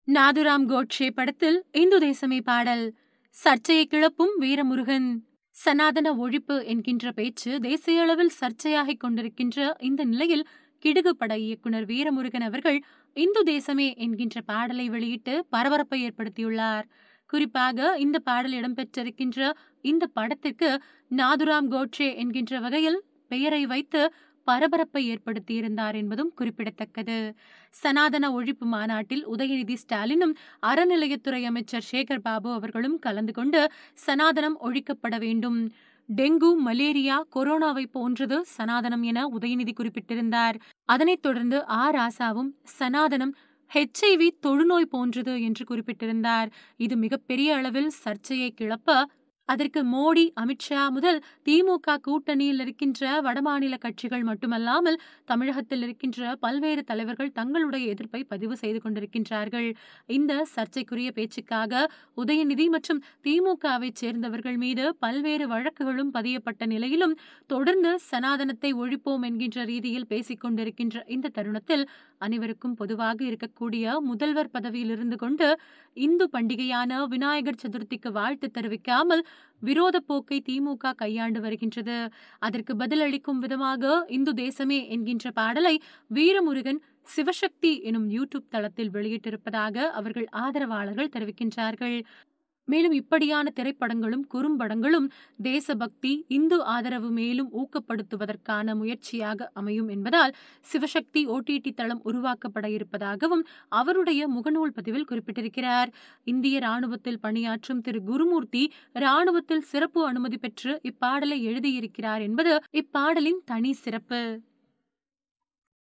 நாதுராம் கோட்சே படத்தில் இந்து தேசமே பாடல் சர்ச்சையை கிளப்பும் வீரமுருகன் சனாதன ஒழிப்பு என்கின்ற பேச்சு தேசிய அளவில் சர்ச்சையாகிக் கொண்டிருக்கின்ற இந்த நிலையில் கிடுகு பட இயக்குனர் வீரமுருகன் அவர்கள் இந்து தேசமே என்கின்ற பாடலை வெளியிட்டு பரபரப்பை ஏற்படுத்தியுள்ளார் குறிப்பாக இந்த பாடல் இடம்பெற்றிருக்கின்ற இந்த படத்திற்கு நாதுராம் கோட்சே என்கின்ற வகையில் பெயரை வைத்து பரபரப்பை ஏற்படுத்தியிருந்தார் என்பதும் குறிப்பிடத்தக்கது சனாதன ஒழிப்பு மாநாட்டில் உதயநிதி ஸ்டாலினும் அறநிலையத்துறை அமைச்சர் சேகர் பாபு அவர்களும் கலந்து கொண்டு சனாதனம் ஒழிக்கப்பட வேண்டும் டெங்கு மலேரியா கொரோனாவை போன்றது சனாதனம் என உதயநிதி குறிப்பிட்டிருந்தார் அதனைத் தொடர்ந்து ஆ ராசாவும் சனாதனம் ஹெச்ஐவி தொழுநோய் போன்றது என்று குறிப்பிட்டிருந்தார் இது மிகப்பெரிய அளவில் சர்ச்சையை கிளப்ப அதற்கு மோடி அமித்ஷா முதல் திமுக கூட்டணியில் இருக்கின்ற வடமாநில கட்சிகள் மட்டுமல்லாமல் தமிழகத்தில் இருக்கின்ற பல்வேறு தலைவர்கள் தங்களுடைய எதிர்ப்பை பதிவு செய்து கொண்டிருக்கின்றார்கள் இந்த சர்ச்சைக்குரிய பேச்சுக்காக உதயநிதி மற்றும் திமுகவை சேர்ந்தவர்கள் மீது பல்வேறு வழக்குகளும் பதியப்பட்ட நிலையிலும் தொடர்ந்து சனாதனத்தை ஒழிப்போம் என்கின்ற ரீதியில் பேசிக் கொண்டிருக்கின்ற இந்த தருணத்தில் அனைவருக்கும் பொதுவாக இருக்கக்கூடிய முதல்வர் பதவியில் இருந்து கொண்டு இந்து பண்டிகையான விநாயகர் சதுர்த்திக்கு வாழ்த்து தெரிவிக்காமல் விரோத போக்கை திமுக கையாண்டு வருகின்றது அதற்கு பதிலளிக்கும் விதமாக இந்து தேசமே என்கின்ற பாடலை வீரமுருகன் சிவசக்தி எனும் யூடியூப் தளத்தில் வெளியிட்டிருப்பதாக அவர்கள் ஆதரவாளர்கள் தெரிவிக்கின்றார்கள் மேலும் இப்படியான திரைப்படங்களும் குறும்படங்களும் தேசபக்தி இந்து ஆதரவு மேலும் ஊக்கப்படுத்துவதற்கான முயற்சியாக அமையும் என்பதால் சிவசக்தி ஓடிடி தளம் உருவாக்கப்பட இருப்பதாகவும் அவருடைய முகநூல் பதிவில் குறிப்பிட்டிருக்கிறார் இந்திய ராணுவத்தில் பணியாற்றும் திரு குருமூர்த்தி ராணுவத்தில் சிறப்பு அனுமதி பெற்று இப்பாடலை எழுதியிருக்கிறார் என்பது இப்பாடலின் தனி சிறப்பு